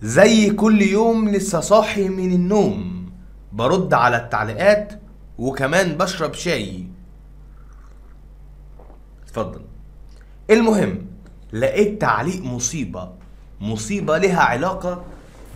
زي كل يوم لسه صاحي من النوم برد على التعليقات وكمان بشرب شاي اتفضل المهم لقيت تعليق مصيبة مصيبة لها علاقة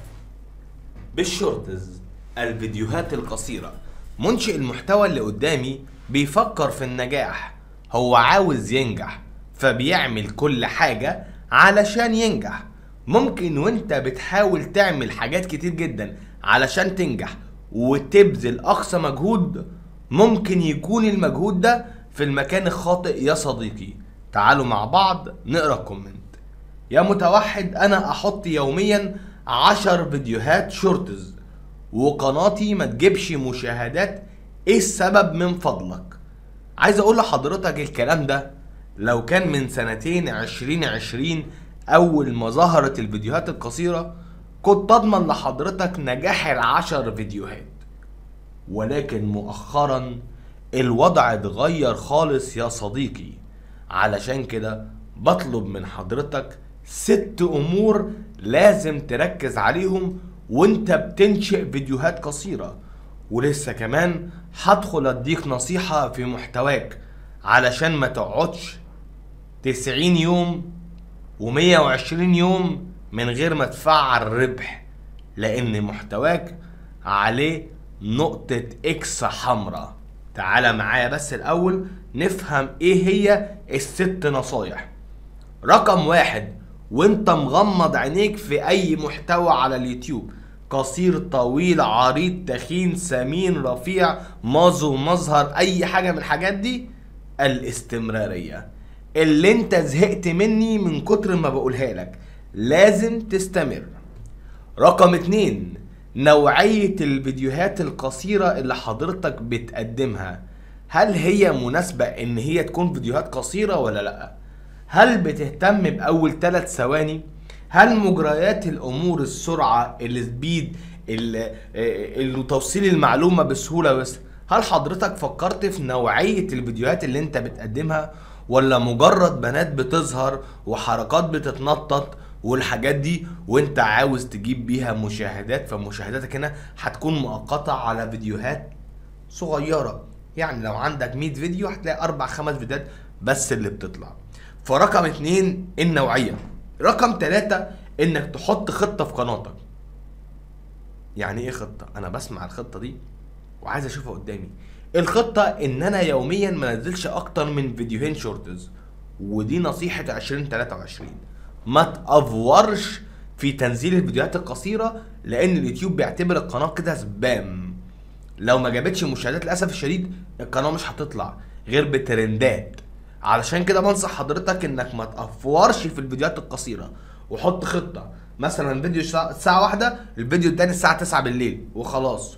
بالشورتز الفيديوهات القصيرة منشئ المحتوى اللي قدامي بيفكر في النجاح هو عاوز ينجح فبيعمل كل حاجة علشان ينجح ممكن وانت بتحاول تعمل حاجات كتير جدا علشان تنجح وتبذل اقصى مجهود ممكن يكون المجهود ده في المكان الخاطئ يا صديقي تعالوا مع بعض نقرا الكومنت يا متوحد انا احط يوميا عشر فيديوهات شورتز وقناتي ما تجيبش مشاهدات ايه السبب من فضلك عايز اقول لحضرتك الكلام ده لو كان من سنتين عشرين عشرين اول ما ظهرت الفيديوهات القصيرة كنت اضمن لحضرتك نجاح العشر فيديوهات ولكن مؤخرا الوضع اتغير خالص يا صديقي علشان كده بطلب من حضرتك ست امور لازم تركز عليهم وانت بتنشئ فيديوهات قصيرة ولسه كمان هدخل اديك نصيحة في محتواك علشان ما تقعدش 90 يوم و120 يوم من غير ما تفعل ربح لان محتواك عليه نقطة اكس حمراء تعالى معايا بس الاول نفهم ايه هي الست نصايح رقم واحد وانت مغمض عينيك في اي محتوى على اليوتيوب قصير طويل عريض تخين سمين رفيع مازو مظهر اي حاجة من الحاجات دي الاستمرارية اللي انت زهقت مني من كتر ما بقولها لك لازم تستمر رقم اتنين نوعية الفيديوهات القصيرة اللي حضرتك بتقدمها هل هي مناسبة ان هي تكون فيديوهات قصيرة ولا لا هل بتهتم باول ثلاث ثواني هل مجريات الامور السرعة السبيد ال- ال- توصيل المعلومة بسهولة بس هل حضرتك فكرت في نوعية الفيديوهات اللي انت بتقدمها ولا مجرد بنات بتظهر وحركات بتتنطط والحاجات دي وانت عاوز تجيب بيها مشاهدات فمشاهداتك هنا هتكون مؤقتة على فيديوهات صغيرة يعني لو عندك 100 فيديو هتلاقي اربع خمس فيديوهات بس اللي بتطلع فرقم اتنين النوعية رقم تلاتة انك تحط خطة في قناتك يعني ايه خطة انا بسمع الخطة دي وعايز اشوفها قدامي الخطة ان انا يوميا ما انزلش اكتر من فيديوهين شورتز ودي نصيحة 2023 ما تأفورش في تنزيل الفيديوهات القصيرة لان اليوتيوب بيعتبر القناة كده سبام لو ما جابتش مشاهدات للاسف الشديد القناه مش هتطلع غير بترندات علشان كده بنصح حضرتك انك ما تأفورش في الفيديوهات القصيره وحط خطه مثلا فيديو الساعه الساعة واحدة الفيديو التاني الساعه 9 بالليل وخلاص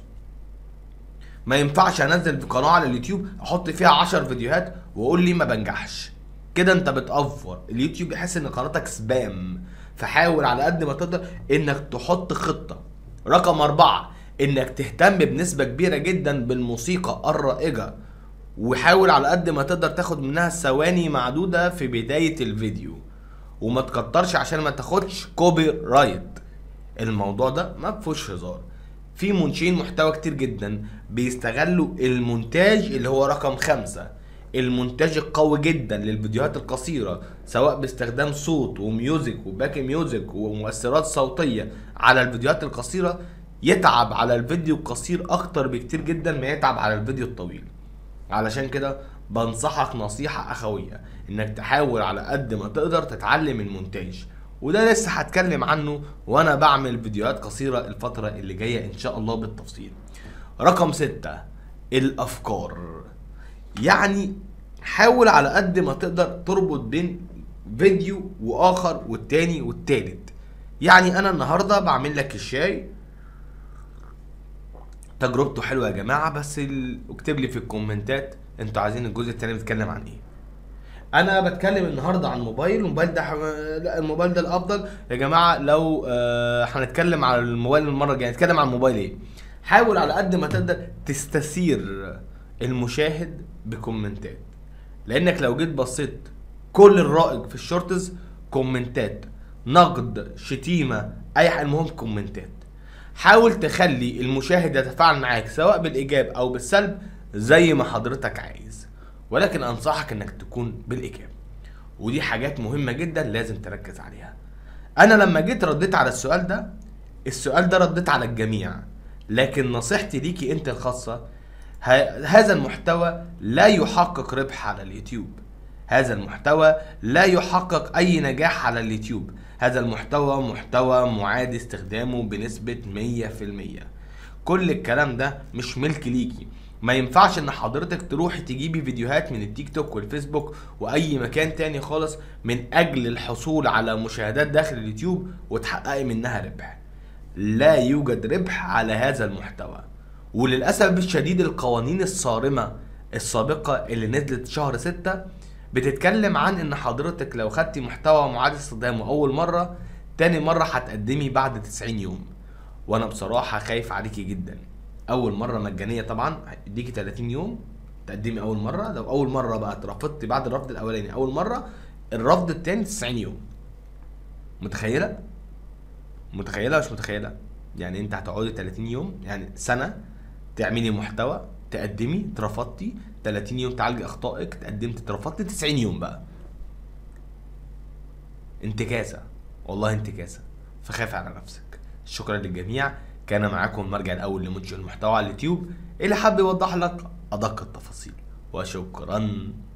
ما ينفعش انزل في قناه على اليوتيوب احط فيها 10 فيديوهات واقول لي ما بنجحش كده انت بتأفور اليوتيوب يحس ان قناتك سبام فحاول على قد ما تقدر انك تحط خطة رقم أربعة انك تهتم بنسبة كبيرة جدا بالموسيقى الرائجة وحاول على قد ما تقدر تاخد منها ثواني معدودة في بداية الفيديو وما تكترش عشان ما تاخدش كوبي رايت الموضوع ده ما فيهوش هزار في منشئين محتوى كتير جدا بيستغلوا المونتاج اللي هو رقم خمسة المونتاج القوي جدا للفيديوهات القصيرة سواء باستخدام صوت وميوزك وباك ميوزك ومؤثرات صوتية على الفيديوهات القصيرة يتعب على الفيديو القصير اكتر بكتير جدا ما يتعب على الفيديو الطويل علشان كده بنصحك نصيحة أخوية إنك تحاول على قد ما تقدر تتعلم المونتاج وده لسه هتكلم عنه وأنا بعمل فيديوهات قصيرة الفترة اللي جاية إن شاء الله بالتفصيل رقم ستة الأفكار يعني حاول على قد ما تقدر تربط بين فيديو وآخر والتاني والتالت يعني أنا النهاردة بعمل لك الشاي تجربته حلوه يا جماعه بس ال... اكتب لي في الكومنتات انتوا عايزين الجزء التاني بيتكلم عن ايه انا بتكلم النهارده عن موبايل الموبايل ده ح... لا الموبايل ده الافضل يا جماعه لو آه هنتكلم على الموبايل المره الجايه نتكلم عن الموبايل ايه حاول على قد ما تقدر تستثير المشاهد بكومنتات لانك لو جيت بصيت كل الرائج في الشورتز كومنتات نقد شتيمه اي حاجه المهم كومنتات حاول تخلي المشاهد يتفاعل معاك سواء بالايجاب او بالسلب زي ما حضرتك عايز ولكن انصحك انك تكون بالايجاب ودي حاجات مهمه جدا لازم تركز عليها انا لما جيت رديت على السؤال ده السؤال ده رديت على الجميع لكن نصيحتي ليكي انت الخاصه ه- هذا المحتوى لا يحقق ربح على اليوتيوب هذا المحتوى لا يحقق اي نجاح على اليوتيوب هذا المحتوى محتوى معاد استخدامه بنسبة 100% كل الكلام ده مش ملك ليكي ما ينفعش ان حضرتك تروحي تجيبي فيديوهات من التيك توك والفيسبوك واي مكان تاني خالص من اجل الحصول على مشاهدات داخل اليوتيوب وتحققي منها ربح لا يوجد ربح على هذا المحتوى وللأسف الشديد القوانين الصارمة السابقة اللي نزلت شهر ستة بتتكلم عن ان حضرتك لو خدتي محتوى معاد استخدامه اول مرة تاني مرة هتقدمي بعد 90 يوم وانا بصراحة خايف عليكي جدا اول مرة مجانية طبعا هيديكي 30 يوم تقدمي اول مرة لو اول مرة بقى اترفضتي بعد الرفض الاولاني اول مرة الرفض التاني 90 يوم متخيلة؟ متخيله مش متخيله يعني انت هتقعدي 30 يوم يعني سنه تعملي محتوى تقدمي اترفضتي 30 يوم تعالجي اخطائك تقدمت اترفضتي 90 يوم بقى انتكاسه والله انتكاسه فخاف على نفسك شكرا للجميع كان معاكم المرجع الاول لمنشئ المحتوى على اليوتيوب اللي حب يوضح لك ادق التفاصيل وشكرا